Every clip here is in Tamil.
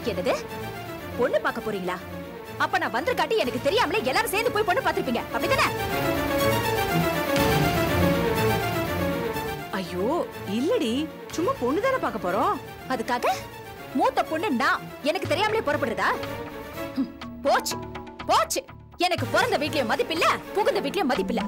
என்னது பொண்ணு பார்க்க போறீங்களா அப்ப நான் வந்திருக்காட்டி எனக்கு தெரியாமலே எல்லாரும் சேர்ந்து போய் பொண்ணு பார்த்திருப்பீங்க அப்படிதானே ஐயோ இல்லடி சும்மா பொண்ணு தானே பார்க்க போறோம் அதுக்காக மூத்த பொண்ணு நான் எனக்கு தெரியாமலே புறப்படுறதா ஹம், போச்சு போச்சு எனக்கு பிறந்த வீட்லயும் மதிப்பில்ல புகுந்த வீட்லயும் மதிப்பில்ல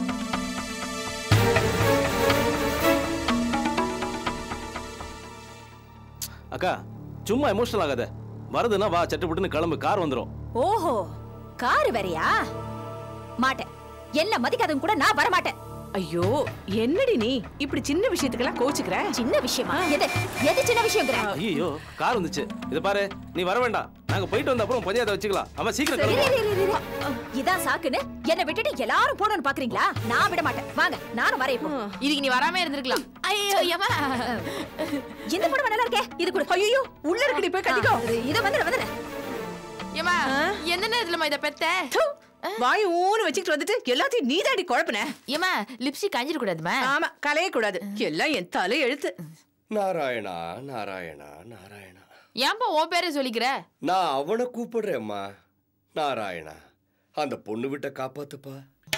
அக்கா சும்மா எமோஷனல் ஆகாத வருதுன்னா வா சட்டுப்புட்டுன்னு கிளம்பு கார் வந்துடும் ஓஹோ காரு வேறயா மாட்டேன் என்ன மதிக்காதவங்க கூட நான் வர மாட்டேன் ஐயோ என்னடி நீ இப்படி சின்ன விஷயத்துக்கெல்லாம் கோச்சுக்கிற சின்ன விஷயமா எது எது சின்ன விஷயங்கிற ஐயோ கார் வந்துச்சு இதை பாரு நீ வர வேண்டாம் நாங்க போயிட்டு வந்த அப்புறம் பஞ்சாயத்தை வச்சுக்கலாம் அவன் சீக்கிரம் இரு, கிளம்பு இரு, இரு, இரு. இதான் சாக்குன்னு என்னை விட்டுட்டு எல்லாரும் போடணும்னு பாக்குறீங்களா நான் விட மாட்டேன் வாங்க நானும் வரேன் இப்போ இதுக்கு நீ வராம இருந்திருக்கலாம் ஐயோ ஏமா இந்த படம் நல்லா இருக்கே இது கூட ஐயோ உள்ள இருக்குடி போய் கட்டிக்கோ இத வந்து வந்து ஏமா என்ன நேரத்துலமா இத பெத்த வாய் ஊன்னு வச்சுக்கிட்டு வந்துட்டு எல்லாத்தையும் நீதாடி குழப்பின ஏமா லிப்ஸ்டிக் காஞ்சிட கூடாதுமா ஆமா கலைய கூடாது எல்லாம் என் தலை எழுத்து நாராயணா நாராயணா நாராயணா ஏன்பா உன் பேரே சொல்லிக்கிற நான் அவனை கூப்பிடுறேம்மா நாராயணா அந்த பொண்ணு விட்ட காப்பாத்துப்பா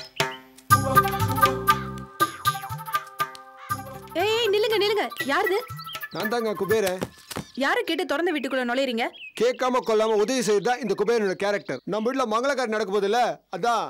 ஏய் நில்லுங்க நில்லுங்க யாருது நான் தாங்க குபேரன் யாரை கேட்டு திறந்த வீட்டுக்குள்ள நுழையறீங்க கேட்காம கொள்ளாம உதவி செய்யறது தான் இந்த குபேரனோட கேரக்டர் நம்ம வீட்டுல மங்களக்காரி நடக்க போதில்ல அதான்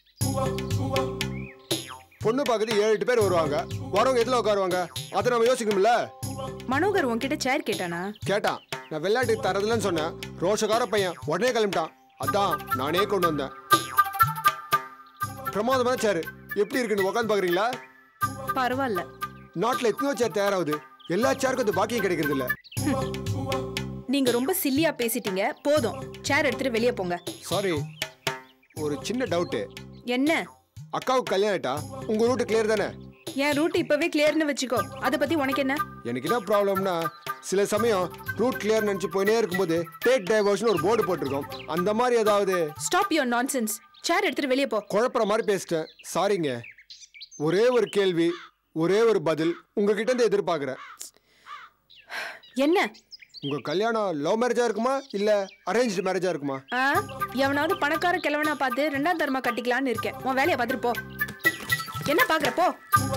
பொண்ணு பார்க்கறது ஏழு எட்டு பேர் வருவாங்க வரவங்க எதுல உட்காருவாங்க அதை நம்ம யோசிக்கணும்ல மனோகர் உன்கிட்ட சேர் கேட்டானா கேட்டான் நான் விளையாட்டு தரதுலன்னு சொன்னேன் ரோஷக்கார பையன் உடனே கிளம்பிட்டான் அதான் நானே கொண்டு வந்தேன் பிரமாதமான சேரு எப்படி இருக்குன்னு உட்காந்து பாக்குறீங்களா பரவாயில்ல நாட்டுல எத்தனையோ சேர் தயாராகுது எல்லா சேருக்கும் இந்த பாக்கியம் கிடைக்கிறது இல்ல நீங்க ரொம்ப சில்லியா பேசிட்டீங்க போதும் சேர் எடுத்துட்டு வெளியே போங்க சாரி ஒரு சின்ன டவுட்டு என்ன அக்காவுக்கு கல்யாணம் ஆயிட்டா உங்க ரூட்டு கிளியர் தானே என் ரூட் இப்பவே கிளியர்னு வச்சுக்கோ அதை பத்தி உனக்கு என்ன எனக்கு என்ன ப்ராப்ளம்னா சில சமயம் ரூட் கிளியர் நினச்சி போயினே இருக்கும்போது டேக் டைவர்ஷன் ஒரு போர்டு போட்டிருக்கோம் அந்த மாதிரி ஏதாவது ஸ்டாப் யுவர் நான்சென்ஸ் சேர் எடுத்துட்டு வெளியே போ குழப்புற மாதிரி பேசிட்டேன் சாரிங்க ஒரே ஒரு கேள்வி ஒரே ஒரு பதில் உங்ககிட்ட இருந்து எதிர்பார்க்குறேன் என்ன உங்க கல்யாணம் லவ் மேரேஜா இருக்குமா இல்ல அரேஞ்ச்டு மேரேஜா இருக்குமா ஆ எவனாவது பணக்கார கிழவனா பார்த்து ரெண்டாம் தரமா கட்டிக்கலான்னு இருக்கேன் உன் வேலையை பார்த்துட்டு போ என்ன பாக்குற போ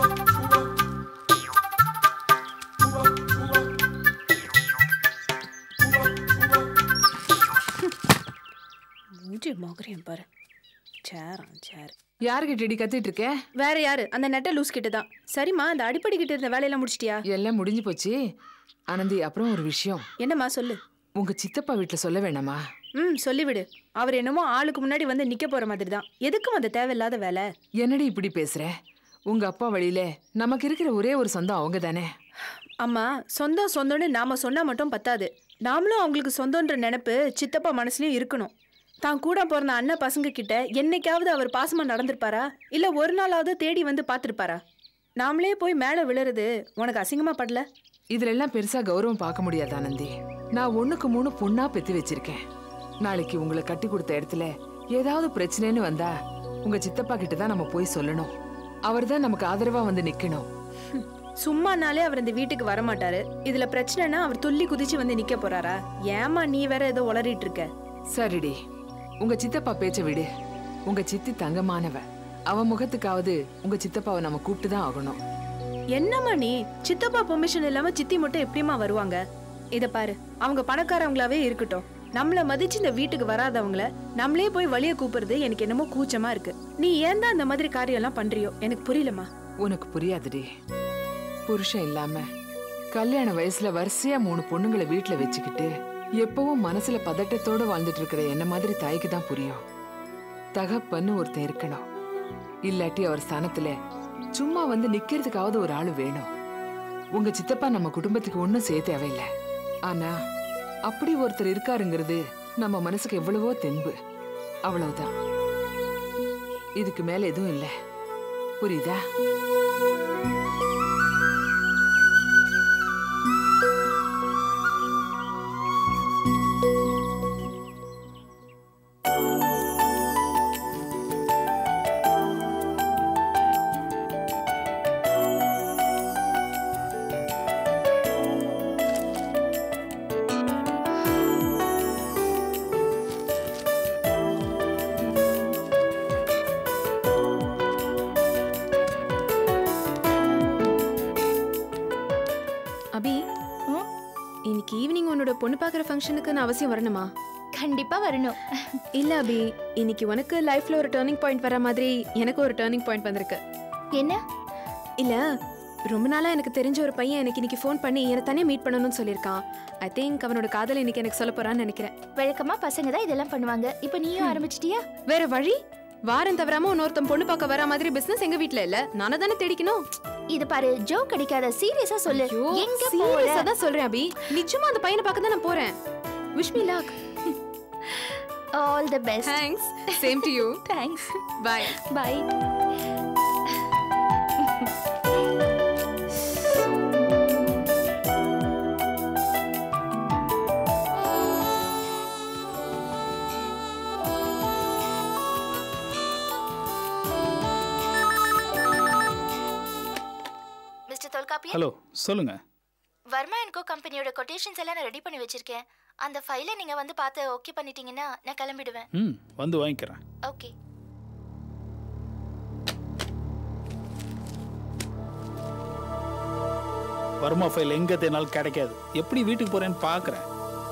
மூஞ்சி மோகரியம் பாரு சேரா சேர் யாருகிட்டடி கத்திட்டு இருக்க வேற யாரு அந்த நெட்ட லூஸ் கிட்ட தான் சரிம்மா அந்த அடிப்படை கிட்ட இருந்த வேலையெல்லாம் முடிச்சிட்டியா எல்லாம் முடிஞ்சு போச்சு ஆனந்தி அப்புறம் ஒரு விஷயம் என்னம்மா சொல்லு உங்க சித்தப்பா வீட்டுல சொல்ல வேணாமா ம் சொல்லிவிடு அவர் என்னமோ ஆளுக்கு முன்னாடி வந்து நிக்க போற மாதிரி தான் எதுக்கும் அந்த தேவையில்லாத வேலை என்னடி இப்படி பேசுற உங்க அப்பா வழியில நமக்கு இருக்கிற ஒரே ஒரு சொந்தம் அவங்க தானே அம்மா சொந்தம் சொந்தம்னு நாம சொன்னா மட்டும் பத்தாது நாமளும் அவங்களுக்கு சொந்தன்ற நினைப்பு சித்தப்பா மனசுலயும் இருக்கணும் தான் கூட பிறந்த அண்ணன் பசங்க கிட்ட என்னைக்காவது அவர் பாசமா நடந்திருப்பாரா இல்ல ஒரு நாளாவது தேடி வந்து பார்த்திருப்பாரா நாமளே போய் மேல விழுறது உனக்கு அசிங்கமா படல இதுல எல்லாம் பெருசா கௌரவம் பார்க்க முடியாது ஆனந்தி நான் ஒண்ணுக்கு மூணு பொண்ணா பெத்து வச்சிருக்கேன் நாளைக்கு உங்களை கட்டி கொடுத்த இடத்துல ஏதாவது பிரச்சனைன்னு வந்தா உங்க சித்தப்பா கிட்ட தான் நம்ம போய் சொல்லணும் அவர் தான் நமக்கு ஆதரவா வந்து நிக்கணும் சும்மானாலே அவர் இந்த வீட்டுக்கு வர மாட்டாரு இதுல பிரச்சனைனா அவர் துள்ளி குதிச்சு வந்து நிக்க போறாரா ஏமா நீ வேற ஏதோ உளறிட்டு இருக்க சரிடி உங்க சித்தப்பா பேச்ச விடு உங்க சித்தி தங்கமானவ அவ முகத்துக்காவது உங்க சித்தப்பாவை நம்ம கூப்பிட்டு தான் ஆகணும் என்னம்மா நீ சித்தப்பா பெர்மிஷன் இல்லாம சித்தி மட்டும் எப்படிம்மா வருவாங்க இத பாரு அவங்க பணக்காரவங்களாவே இருக்கட்டும் நம்மள மதிச்சு இந்த வீட்டுக்கு வராதவங்கள நம்மளே போய் வழிய கூப்பிடுறது எனக்கு என்னமோ கூச்சமா இருக்கு நீ ஏன் தான் அந்த மாதிரி காரியம் எல்லாம் பண்றியோ எனக்கு புரியலம்மா உனக்கு புரியாதுடி புருஷன் இல்லாம கல்யாண வயசுல வரிசையா மூணு பொண்ணுங்களை வீட்டுல வச்சுக்கிட்டு எப்பவும் மனசுல பதட்டத்தோட வாழ்ந்துட்டு இருக்கிற என்ன மாதிரி தாய்க்கு தான் புரியும் தகப்பன்னு ஒருத்தன் இருக்கணும் இல்லாட்டி அவர் ஸ்தானத்துல சும்மா வந்து நிக்கிறதுக்காவது ஒரு ஆளு வேணும் உங்க சித்தப்பா நம்ம குடும்பத்துக்கு ஒண்ணும் செய்ய தேவையில்லை ஆனா அப்படி ஒருத்தர் இருக்காருங்கிறது நம்ம மனசுக்கு எவ்வளவோ தென்பு அவ்வளவுதான் இதுக்கு மேல எதுவும் இல்லை புரியுதா அபி இன்னைக்கு ஈவினிங் உன்னோட பொண்ணு பார்க்குற ஃபங்க்ஷனுக்கு நான் அவசியம் வரணுமா கண்டிப்பா வரணும் இல்ல அபி இன்னைக்கு உனக்கு லைஃப்ல ஒரு டேர்னிங் பாயிண்ட் வர மாதிரி எனக்கு ஒரு டேர்னிங் பாயிண்ட் வந்திருக்கு என்ன இல்ல ரொம்ப நாளா எனக்கு தெரிஞ்ச ஒரு பையன் எனக்கு இன்னைக்கு ஃபோன் பண்ணி என்னை தனியாக மீட் பண்ணணும்னு சொல்லியிருக்கான் ஐ திங்க் அவனோட காதலை இன்னைக்கு எனக்கு சொல்ல போறான்னு நினைக்கிறேன் வழக்கமா பசங்க தான் இதெல்லாம் பண்ணுவாங்க இப்ப நீயும் ஆரம்பிச்சிட்டியா வேற வழி வாரம் தவறாம இன்னொருத்தன் பொண்ணு பார்க்க வர மாதிரி பிசினஸ் எங்க வீட்ல இல்ல நானே தானே தேடிக்கணும் இது பாரு ஜோக் அடிக்காத சீரியஸா சொல்லு ஐயோ, எங்க serious ஆ போற தான் சொல்றேன் அபி நிஜமா அந்த பையனை பார்க்க தான் நான் போறேன் wish me luck all the best thanks same to you thanks bye bye mister Tholkappiyan hello சொல்லுங்க வர்மா அண்ட் கோ கம்பெனியோட கொட்டேஷன்ஸ் எல்லாம் நான் ரெடி பண்ணி வச்சிருக்கேன் அந்த ஃபைலை நீங்க வந்து பார்த்து ஓகே பண்ணிட்டீங்கன்னா நான் கிளம்பிடுவேன் ம் வந்து வாங்கிக்கிறேன் ஓகே வர்மா ஃபைல் எங்க தேனாலும் கிடைக்காது எப்படி வீட்டுக்கு போறேன்னு பார்க்கறேன்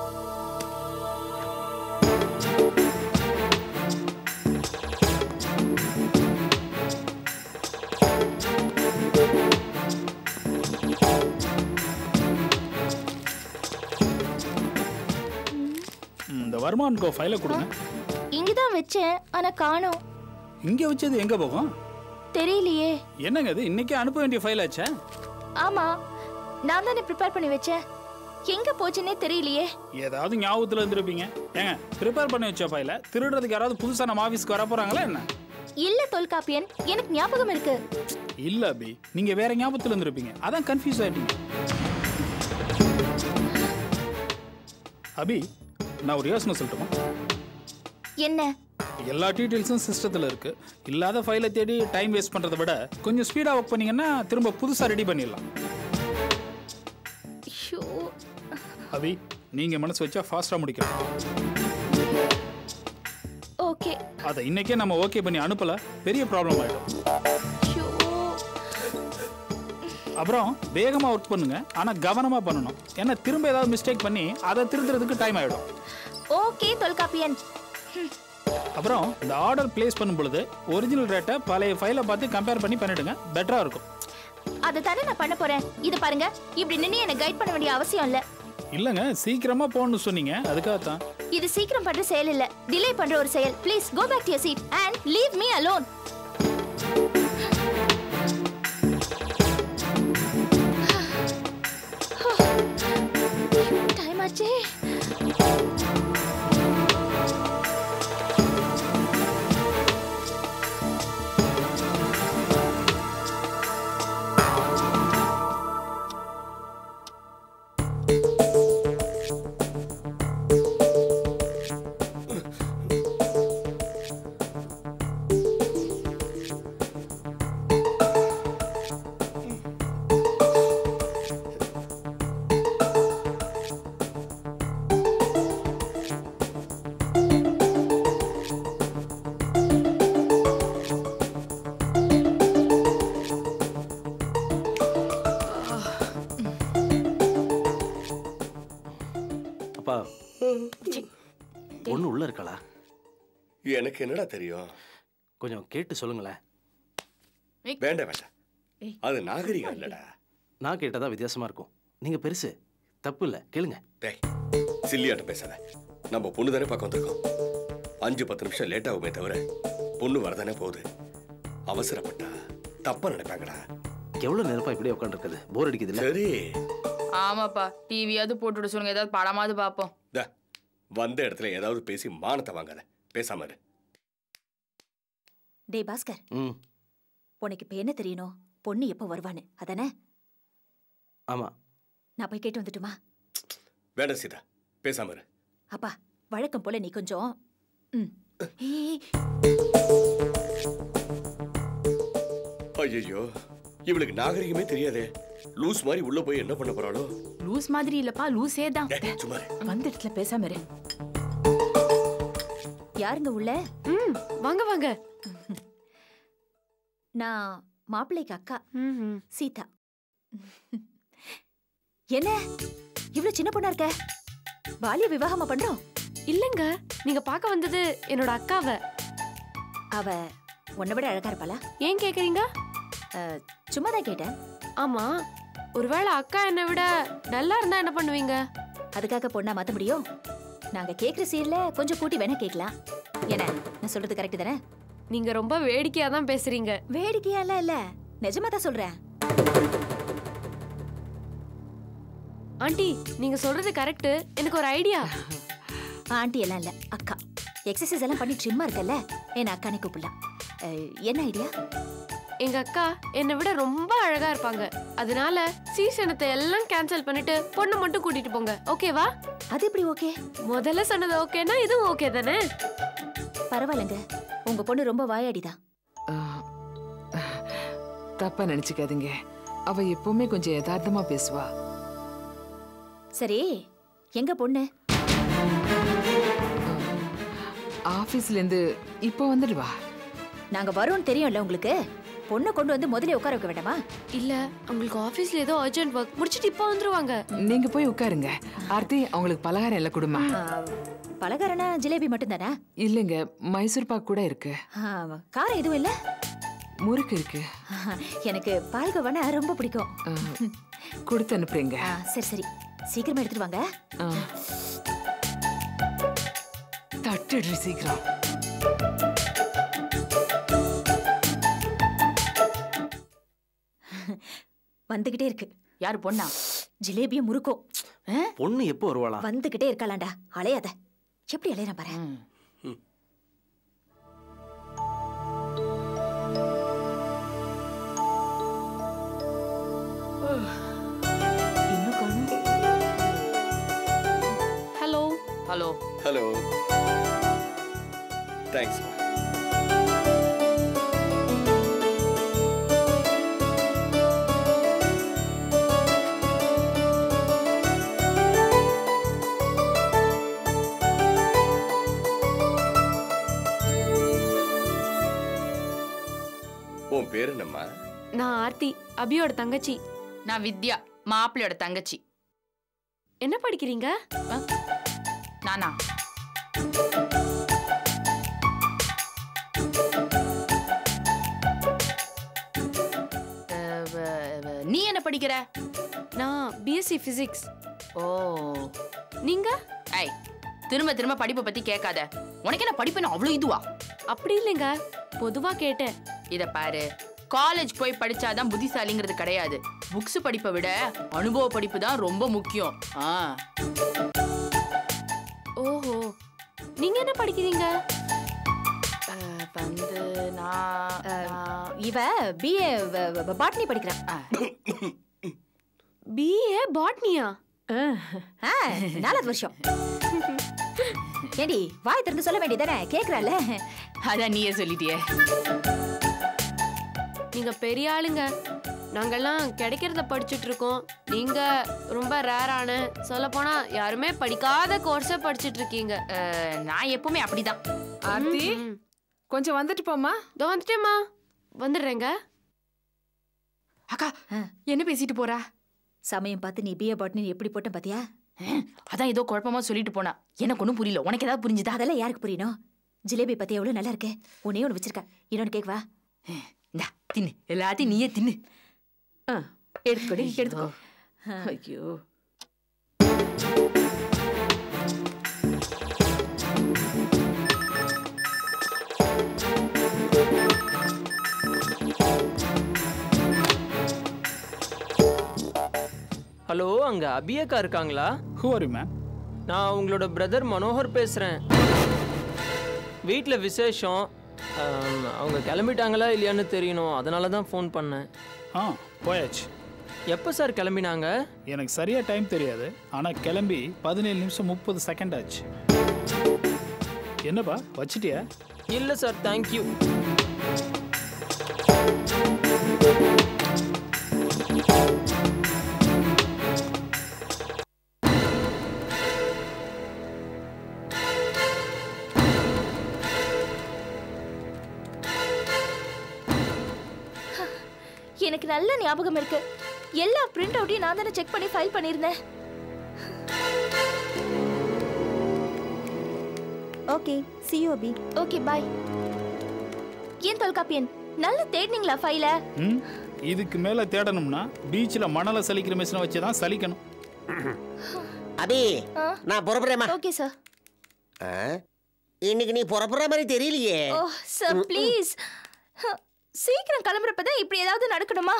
ம், இந்த வர்மான் கோ ஃபைலை கொடுங்க இங்க தான் வச்சேன் ஆனா காணோம் இங்க வச்சது எங்க போகும் தெரியலையே என்னங்க இது இன்னைக்கே அனுப்ப வேண்டிய ஃபைல் ஆச்சே ஆமா நான் தானே ப்ரிப்பேர் பண்ணி வச்சேன் எங்க போச்சுன்னே தெரியலையே ஏதாவது ஞாபகத்துல இருந்திருப்பீங்க ஏங்க ப்ரிப்பேர் பண்ணி வச்ச ஃபைல திருடுறதுக்கு யாராவது புதுசா நம்ம ஆபீஸ்க்கு வர போறாங்களா என்ன இல்ல தொல்காப்பியன் எனக்கு ஞாபகம் இருக்கு இல்ல அபி நீங்க வேற ஞாபகத்துல இருந்திருப்பீங்க அதான் கன்ஃபியூஸ் ஆயிட்டீங்க அபி நான் ஒரு யோசனை சொல்லட்டுமா என்ன எல்லா டீட்டெயில்ஸும் சிஸ்டத்தில் இருக்கு இல்லாத ஃபைலை தேடி டைம் வேஸ்ட் பண்றதை விட கொஞ்சம் ஸ்பீடாக ஒர்க் பண்ணீங்கன்னா திரும்ப புதுசாக ரெடி பண்ணிடலாம் ஐயோ அபி நீங்க மனசு வச்சா ஃபாஸ்ட்டாக முடிக்கலாம் ஓகே அதை இன்னைக்கே நம்ம ஓகே பண்ணி அனுப்பல பெரிய ப்ராப்ளம் ஆயிடும் ஐயோ அப்புறம் வேகமா ஒர்க் பண்ணுங்க ஆனா கவனமா பண்ணணும் ஏன்னா திரும்ப ஏதாவது மிஸ்டேக் பண்ணி அதை திருத்துறதுக்கு டைம் ஆயிடும் ஓகே தொல்காப்பியன் அப்புறம் இந்த ஆர்டர் பிளேஸ் பண்ணும் பொழுது ஒரிஜினல் ரேட்டை பழைய ஃபைலை பார்த்து கம்பேர் பண்ணி பண்ணிடுங்க பெட்டரா இருக்கும் அதை தானே நான் பண்ண போறேன் இது பாருங்க இப்படி நின்னு எனக்கு கைட் பண்ண வேண்டிய அவசியம் இல்ல இல்லைங்க சீக்கிரமா போகணும்னு சொன்னீங்க அதுக்காகத்தான் இது சீக்கிரம் பண்ற செயல் இல்ல டிலே பண்ற ஒரு செயல் please go back to your seat and leave me alone time ஆச்சே அப்பா பொண்ணு உள்ள இருக்காளா எனக்கு என்னடா தெரியும் கொஞ்சம் கேட்டு சொல்லுங்களேன் வேண்டாம் வேண்டாம் அது நாகரிகம் இல்லடா நான் கேட்டதா வித்தியாசமா இருக்கும் நீங்க பெருசு தப்பு இல்ல கேளுங்க டேய் சில்லியாட்டம் பேசாத நம்ம பொண்ணு தானே பார்க்க வந்திருக்கோம் அஞ்சு பத்து நிமிஷம் லேட் ஆகுமே தவிர பொண்ணு வரதானே போகுது அவசரப்பட்டா தப்பா நினைப்பாங்கடா எவ்வளவு நேரப்பா இப்படியே உட்காந்துருக்குது போர் அடிக்குது இல்ல சரி ஆமாப்பா டிவியாவது போட்டு விட சொல்லுங்க ஏதாவது படமாவது பார்ப்போம் தா வந்த இடத்துல ஏதாவது பேசி மானத்தை வாங்காத பேசாம இரு டேய் பாஸ்கர் ம் உனக்கு இப்ப என்ன தெரியணும் பொண்ணு எப்போ வருவான்னு அதானே ஆமா நான் போய் கேட்டு வந்துட்டுமா வேண்டாம் சீதா பேசாம இரு அப்பா வழக்கம் போல நீ கொஞ்சம் ம் ஏய், ஐயோ இவளுக்கு நாகரிகமே தெரியாதே லூஸ் மாதிரி உள்ள போய் என்ன பண்ண போறாளோ லூஸ் மாதிரி இல்லப்பா லூஸே தான் டேய், சும்மா இரு. வந்த இடத்துல பேசாம இரு யாருங்க உள்ள ம் வாங்க வாங்க நான் மாப்பிள்ளைக்கு அக்கா ம் சீதா என்ன இவ்வளவு சின்ன பொண்ணா இருக்க பாலிய விவாகமா பண்றோம் இல்லைங்க நீங்க பார்க்க வந்தது என்னோட அக்காவை அவ உன்னை விட அழகா இருப்பாளா ஏன் கேக்குறீங்க சும்மா தான் கேட்டேன் ஆமா ஒருவேளை அக்கா என்னை விட நல்லா இருந்தா என்ன பண்ணுவீங்க அதுக்காக பொண்ணா மாத்த முடியும் நாங்க கேக்குற சீர்ல கொஞ்சம் கூட்டி வேணா கேட்கலாம் என்ன நான் சொல்றது கரெக்ட் தானே நீங்க ரொம்ப வேடிக்கையா தான் பேசுறீங்க வேடிக்கையாலாம் இல்ல நிஜமா தான் சொல்றேன் ஆண்டி நீங்க சொல்றது கரெக்ட் எனக்கு ஒரு ஐடியா ஆண்டி எல்லாம் இல்ல அக்கா எக்ஸசைஸ் எல்லாம் பண்ணி ட்ரிம்மா இருக்கல்ல என்ன அக்கானே கூப்பிடலாம் அஹ், என்ன ஐடியா எங்க அக்கா என்னை விட ரொம்ப அழகா இருப்பாங்க அதனால சீசனத்தை எல்லாம் கேன்சல் பண்ணிட்டு பொண்ணு மட்டும் கூட்டிட்டு போங்க ஓகேவா அது எப்படி ஓகே முதல்ல சொன்னது ஓகேனா இதுவும் ஓகே தானே பரவாயில்லைங்க உங்க பொண்ணு ரொம்ப வாயாடிதான் தப்பா நினைச்சுக்காதீங்க அவ எப்பவுமே கொஞ்சம் யதார்த்தமா பேசுவா சரி எங்க பொண்ணு ஆபீஸ்ல இருந்து இப்போ வந்துடுவா நாங்க வரோம்னு தெரியும்ல உங்களுக்கு பொண்ணை கொண்டு வந்து முதல்ல உட்கார வைக்க வேண்டாமா இல்ல அவங்களுக்கு ஆபீஸ்ல ஏதோ அர்ஜென்ட் ஒர்க் முடிச்சிட்டு இப்ப வந்துருவாங்க நீங்க போய் உட்காருங்க ஆர்த்தி அவங்களுக்கு பலகாரம் எல்லாம் கொடுமா பலகாரனா ஜிலேபி மட்டும்தானா இல்லைங்க மைசூர் பாக் கூட இருக்கு ஆ, காரம் எதுவும் இல்ல முறுக்கு இருக்கு எனக்கு பால்கோவானா ரொம்ப பிடிக்கும் அஹ், கொடுத்து அனுப்புறீங்க ஆ, சரி சரி சீக்கிரமா எடுத்துட்டு வாங்க அஹ். தட்டுடு சீக்கிரம் வந்துகிட்டே இருக்கு யாரு பொண்ணா ஜிலேபியும் முறுக்கும் பொண்ணு எப்போ வருவாளா வந்துகிட்டே இருக்காளாண்டா அலையாத எப்படி அலையறான் பாரு இன்னும் காணும் ஹலோ ஹலோ ஹலோ தேங்க்ஸ் உன் பேர் என்னம்மா நான் ஆர்த்தி அபியோட தங்கச்சி நான் வித்யா மாப்பிள்ளையோட தங்கச்சி என்ன படிக்கிறீங்க நானா அஹ், வ- வ- நீ என்ன படிக்கிற நான் பிஎஸ்சி பிசிக்ஸ் ஓ நீங்க ஐ திரும்ப திரும்ப படிப்பை பத்தி கேட்காத உனக்கு என்ன படிப்புன்னு அவ்வளவு இதுவா அப்படி இல்லைங்க பொதுவா கேட்டேன் இத பாரு காலேஜ் போய் படிச்சாதான் புத்திசாலிங்கிறது கிடையாது புக்ஸ் படிப்பை விட அனுபவ படிப்பு தான் ரொம்ப முக்கியம் ஆ ஓஹோ நீங்க என்ன படிக்கிறீங்க அஹ், வந்து நான் நான்- இவ பிஏ பாட்னி படிக்கிறான் பிஏ பாட்னியா ஆ, நாலாவது வருஷம் ஏண்டி வாய் திறந்து சொல்ல வேண்டியதானே கேக்குறால அதான் நீயே சொல்லிட்டியே நீங்க பெரிய ஆளுங்க நாங்கெல்லாம் கிடைக்கிறத படிச்சுட்டு இருக்கோம் நீங்க ரொம்ப ரேரான சொல்ல போனா யாருமே படிக்காத கோர்ஸை படிச்சுட்டு இருக்கீங்க அஹ், நான் எப்பவுமே அப்படிதான் ஆர்த்தி கொஞ்சம் வந்துட்டு போமா இதோ வந்துட்டேம்மா வந்துடுறேங்க அக்கா என்ன பேசிட்டு போறா சமயம் பார்த்து நீ பிஏ பாட்னி எப்படி போட்ட பாத்தியா அதான் ஏதோ குழப்பமா சொல்லிட்டு போனா எனக்கு ஒண்ணும் புரியல உனக்கு ஏதாவது புரிஞ்சுதா அதெல்லாம் யாருக்கு புரியணும் ஜிலேபி பத்தி எவ்வளவு நல்லா இருக்கு ஒன்னே ஒண்ணு வச்சிருக்க இன்னொன்னு கேக் வா இந்தா தின்னு எல்லாத்தையும் நீயே தின்னு எடுத்துக்கோ எடுத்துக்கோ ஐயோ ஹலோ அங்க அபியக்கா இருக்காங்களா ஹூ ஆர் யூ மேம் நான் உங்களோட பிரதர் மனோகர் பேசுறேன் வீட்டில் விசேஷம் ஆம், அவங்க கிளம்பிட்டாங்களா இல்லையான்னு தெரியணும் அதனால தான் ஃபோன் பண்ணேன் ஆ போயாச்சு எப்போ சார் கிளம்பினாங்க எனக்கு சரியா டைம் தெரியாது ஆனா கிளம்பி பதினேழு நிமிஷம் முப்பது செகண்ட் ஆச்சு என்னப்பா வச்சிட்டியா இல்லை சார் தேங்க்யூ எனக்கு நல்ல ஞாபகம் இருக்கு எல்லா பிரிண்ட் அவுட்டையும் நான் தானே செக் பண்ணி ஃபைல் பண்ணியிருந்தேன் ஓகே சிஓபி ஓகே பாய் ஏன் தொல்காப்பியன் நல்லா தேடினீங்களா ஃபைல ம் இதுக்கு மேல தேடணும்னா பீச்சில் மணலை சலிக்கிற மிஷினை வச்சு தான் சலிக்கணும் அபி நான் புறப்படுறேம்மா ஓகே சார் ஆ? இன்னைக்கு நீ புறப்படுற மாதிரி தெரியலையே ஓ சார் ப்ளீஸ் சீக்கிரம் கிளம்புறப்பதான் இப்படி ஏதாவது நடக்கணுமா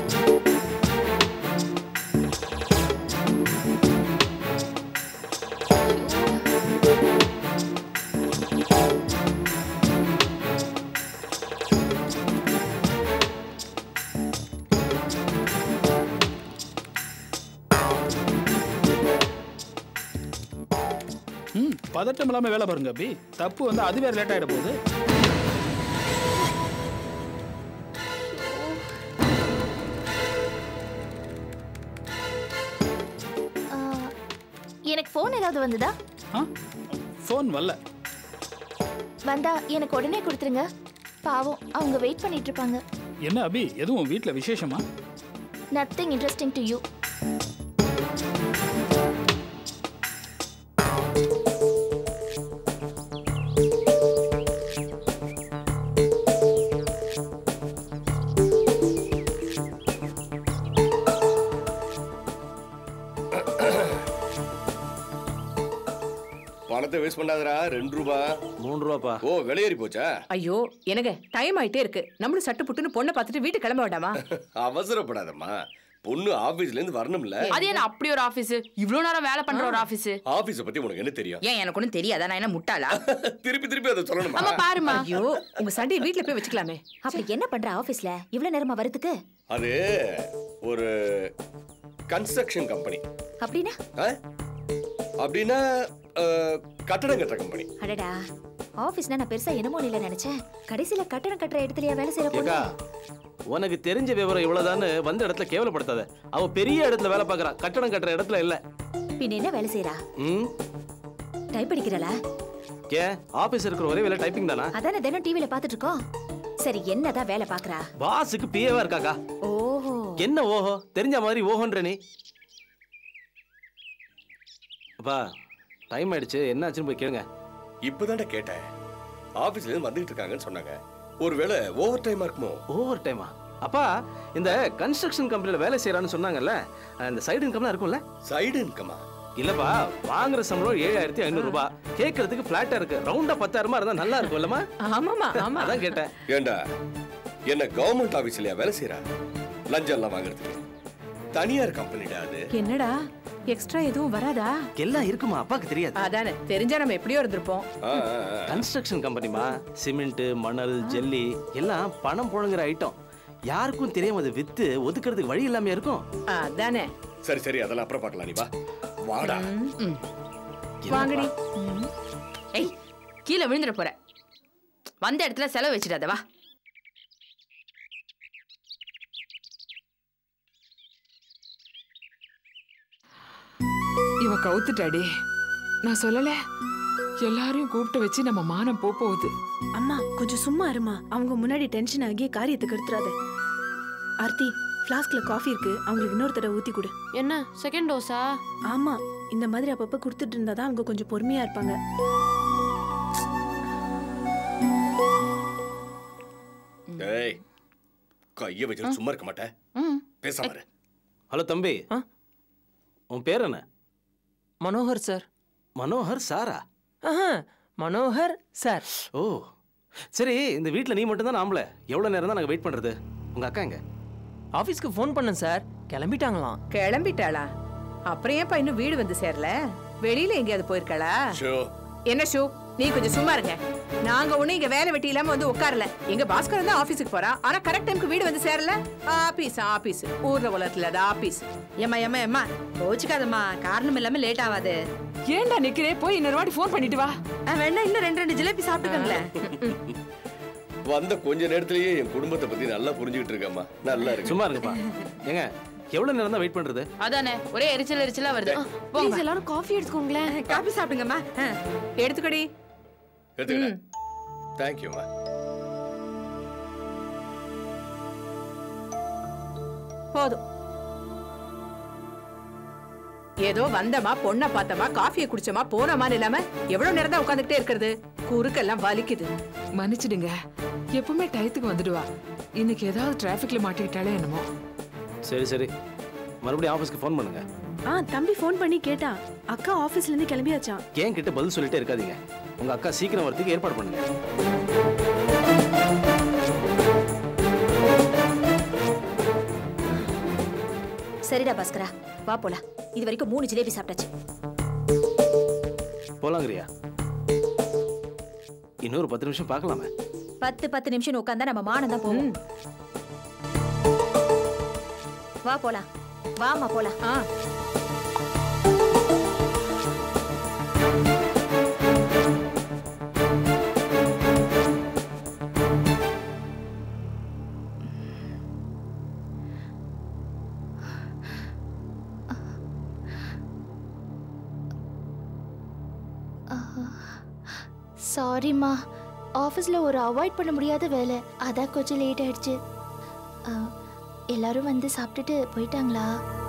ம் பதட்டம் இல்லாமல் வேலை பாருங்க அபி தப்பு வந்து அது வேற லேட் ஆகிட போகுது ஆ, எனக்கு ஃபோன் ஏதாவது வந்ததா ஆ ஃபோன் வரல வந்தா எனக்கு உடனே கொடுத்துருங்க பாவம் அவங்க வெயிட் பண்ணிட்டு இருப்பாங்க என்ன அபி எதுவும் வீட்டில் விசேஷமா நத்திங் இன்ட்ரெஸ்டிங் டு யூ பணத்தை வேஸ்ட் பண்ணாதடா ரெண்டு ரூபா மூணு ரூபாப்பா ஓ வெளியேறி போச்சா ஐயோ எனக்கு டைம் ஆயிட்டே இருக்கு நம்மளும் சட்டு புட்டுன்னு பொண்ணை பார்த்துட்டு வீட்டுக்கு கிளம்ப வேண்டாமா அவசரப்படாதம்மா பொண்ணு ஆபீஸ்ல இருந்து வரணும்ல அது என்ன அப்படி ஒரு ஆபீஸ் இவ்ளோ நேரம் வேலை பண்ற ஒரு ஆபீஸ் ஆபீஸ பத்தி உனக்கு என்ன தெரியும் ஏன் எனக்கு ஒன்றும் தெரியாதா நான் என்ன முட்டாளா திருப்பி திருப்பி அதை சொல்லணுமா ஆமா பாருமா ஐயோ உங்க சண்டையை வீட்ல போய் வச்சுக்கலாமே அப்படி என்ன பண்ற ஆபீஸ்ல இவ்ளோ நேரமா வரதுக்கு அது ஒரு கன்ஸ்ட்ரக்ஷன் கம்பெனி அப்படின்னா அப்படின்னா அஹ், கட்டடம் கட்டுற கம்பெனி அடடா ஆபீஸ்னா நான் பெருசா என்னமோ இல்ல நினைச்சேன் கடைசியில கட்டடம் கட்டுற இடத்துலயா வேலை செய்யற பொண்ணு ஏக்கா உனக்கு தெரிஞ்ச விவரம் இவ்வளவுதான்னு வந்த இடத்துல கேவலப்படுத்தாத அவ பெரிய இடத்துல வேலை பார்க்கறா கட்டடம் கட்டுற இடத்துல இல்ல பின்ன என்ன வேலை செய்யறா ம் டைப் அடிக்கிறல ஏன் ஆபீஸ் இருக்கிற ஒரே வேலை டைப்பிங் தானா அதானே தினம் டிவில பாத்துட்டு இருக்கோம் சரி என்னதான் வேலை பாக்குறா பாஸுக்கு பிஏவா இருக்காக்கா ஓஹோ என்ன ஓஹோ தெரிஞ்ச மாதிரி ஓஹோன்ற நீ அப்பா டைம் ஆயிடுச்சு என்ன ஆச்சுன்னு போய் கேளுங்க இப்பதான்டா கேட்டேன் ஆபீஸ்ல இருந்து வந்துகிட்டு இருக்காங்கன்னு சொன்னாங்க ஒருவேளை ஓவர் டைமா இருக்குமோ ஓவர் டைமா அப்பா இந்த கன்ஸ்ட்ரக்ஷன் கம்பெனில வேலை செய்யறான்னு சொன்னாங்கல்ல இந்த சைடு இன்கம்லாம் இருக்கும்ல சைடு இன்கமா இல்லப்பா வாங்குற சம்பளம் ஏழாயிரத்தி ஐநூறு ரூபாய் கேட்கறதுக்கு பிளாட்டா இருக்கு ரவுண்டா பத்தாயிரமா இருந்தா நல்லா இருக்கும் இல்லமா ஆமாமா ஆமா அதான் கேட்டேன் ஏண்டா என்ன கவர்மெண்ட் ஆபீஸ்லயா வேலை செய்யறா லஞ்சம் எல்லாம் வாங்குறதுக்கு தனியார் கம்பெனிடா அது என்னடா எக்ஸ்ட்ரா எதுவும் வராதா எல்லாம் இருக்குமா அப்பாக்கு தெரியாது அதானே தெரிஞ்சா நம்ம எப்படியோ இருந்திருப்போம் கன்ஸ்ட்ரக்ஷன் கம்பெனிமா சிமெண்ட் மணல் ஜல்லி எல்லாம் பணம் புழங்குற ஐட்டம் யாருக்கும் தெரியாம அதை வித்து ஒதுக்குறதுக்கு வழி இல்லாம இருக்கும் அதானே சரி சரி அதெல்லாம் அப்புறம் பார்க்கலாம் நீ வா வாடா வாங்கடி ஏய் கீழே விழுந்துட போற வந்த இடத்துல செலவு வச்சிடாத வா இவ கவுத்துட்டாடி நான் சொல்லல எல்லாரையும் கூப்பிட்டு வச்சு நம்ம மானம் போ போகுது அம்மா கொஞ்சம் சும்மா இருமா அவங்க முன்னாடி டென்ஷன் ஆகி காரியத்துக்கு எடுத்துறாத ஆர்த்தி ஃப்ளாஸ்க்ல காஃபி இருக்கு அவங்களுக்கு இன்னொரு தடவை ஊத்தி கொடு என்ன செகண்ட் டோஸா ஆமா இந்த மாதிரி அப்பப்ப கொடுத்துட்டு இருந்தா தான் அவங்க கொஞ்சம் பொறுமையா இருப்பாங்க ஏய் கைய வச்சு சும்மா இருக்க மாட்டேன் பேசாம இரு. ஹலோ தம்பி உன் பேர் என்ன மனோகர் சார் மனோகர் சாரா ஆஹா மனோகர் சார் ஓ சரி இந்த வீட்ல நீ மட்டும் தான் ஆம்பளை எவ்வளவு நேரம் தான் நாங்க வெயிட் பண்றது உங்க அக்கா எங்க ஆஃபீஸ்க்கு ஃபோன் பண்ணேன் சார் கிளம்பிட்டாங்களாம் கிளம்பிட்டாளா அப்புறம் ஏன்பா இன்னும் வீடு வந்து சேரல வெளியில எங்கேயாவது போயிருக்காளா ஷோ என்ன ஷூ நீ கொஞ்சம் சும்மா இருங்க நாங்க ஒண்ணு இங்க வேலை வெட்டி இல்லாம வந்து உட்காரல எங்க பாஸ்கர் தான் ஆபீஸுக்கு போறா ஆனா கரெக்ட் டைம்க்கு வீடு வந்து சேரல ஆபீஸ் ஆபீஸ் ஊர்ல உலகத்துல அது ஆபீஸ் ஏம்மா ஏம்மா ஏம்மா கோச்சுக்காதம்மா காரணம் இல்லாம லேட் ஆகாது ஏன்டா நிக்கிறே போய் இன்னொரு வாட்டி ஃபோன் பண்ணிட்டு வா வேணா இன்னும் ரெண்டு ரெண்டு ஜிலேபி சாப்பிட்டுக்கங்களேன் வந்த கொஞ்ச நேரத்திலேயே என் குடும்பத்தை பத்தி நல்லா புரிஞ்சுக்கிட்டு இருக்கேம்மா நல்லா இருக்கு சும்மா இருங்கப்பா ஏங்க எவ்வளவு நேரம் தான் வெயிட் பண்றது அதானே ஒரே எரிச்சல் எரிச்சலா வருது ப்ளீஸ் எல்லாரும் காஃபி எடுத்துக்கோங்களேன் காபி சாப்பிடுங்கம்மா எடுத்துக்கடி எடுத்துக்கிறேன் தேங்க்யூம்மா போதும் ஏதோ வந்தமா பொண்ணை பார்த்தமா காஃபியை குடிச்சமா போனமான்னு இல்லாம எவ்வளவு நேரம் தான் உட்காந்துக்கிட்டே இருக்கிறது குறுக்கெல்லாம் வலிக்குது மன்னிச்சிடுங்க எப்பவுமே டயத்துக்கு வந்துடுவா இன்னைக்கு ஏதாவது டிராஃபிக்ல மாட்டிக்கிட்டாலே என்னமோ சரி சரி மறுபடியும் ஆஃபீஸ்க்கு ஃபோன் பண்ணுங்க ஆ தம்பி ஃபோன் பண்ணி கேட்டான் அக்கா ஆபீஸ்ல இருந்து கிளம்பியாச்சான் ஏன் கிட்ட பதில் சொல்லிட்டே இருக்காதீங்க உங்க அக்கா சீக்கிரம் வரதுக்கு ஏற்பாடு பண்ணுங்க சரிடா பாஸ்கரா வா போலாம் இது வரைக்கும் மூணு ஜிலேபி சாப்பிட்டாச்சு போலாங்கிறியா இன்னொரு பத்து நிமிஷம் பார்க்கலாமே பத்து பத்து நிமிஷம் உட்காந்தா நம்ம மானம் தான் போகும் வா போலாம் வாமா போலாம் சாரிம்மா ஆஃபீஸில் ஒரு அவாய்ட் பண்ண முடியாத வேலை அதான் கொஞ்சம் லேட் ஆயிடுச்சு ஆ, எல்லாரும் வந்து சாப்பிட்டுட்டு போயிட்டாங்களா